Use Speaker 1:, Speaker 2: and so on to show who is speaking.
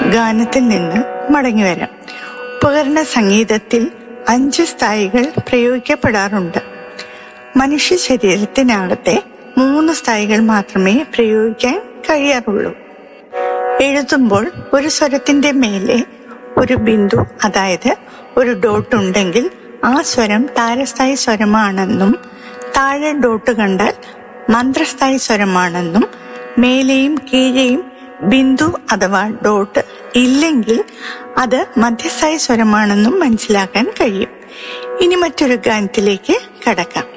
Speaker 1: ഗാനത്തിൽ നിന്ന് മടങ്ങി വരാം ഉപകരണ സംഗീതത്തിൽ അഞ്ച് സ്ഥായികൾ പ്രയോഗിക്കപ്പെടാറുണ്ട് മനുഷ്യ ശരീരത്തിനകത്തെ മൂന്ന് സ്ഥായികൾ മാത്രമേ പ്രയോഗിക്കാൻ കഴിയാറുള്ളൂ എഴുതുമ്പോൾ ഒരു സ്വരത്തിന്റെ മേലെ ഒരു ബിന്ദു അതായത് ഒരു ഡോട്ട് ഉണ്ടെങ്കിൽ ആ സ്വരം താരസ്ഥായി സ്വരമാണെന്നും താഴെ ഡോട്ട് കണ്ടാൽ മന്ത്രസ്ഥായി സ്വരമാണെന്നും മേലെയും കീഴെയും ബിന്ദു അഥവാ ഡോട്ട് ഇല്ലെങ്കിൽ അത് മധ്യസ്ഥായി സ്വരമാണെന്നും മനസ്സിലാക്കാൻ കഴിയും ഇനി മറ്റൊരു ഗാനത്തിലേക്ക് കടക്കാം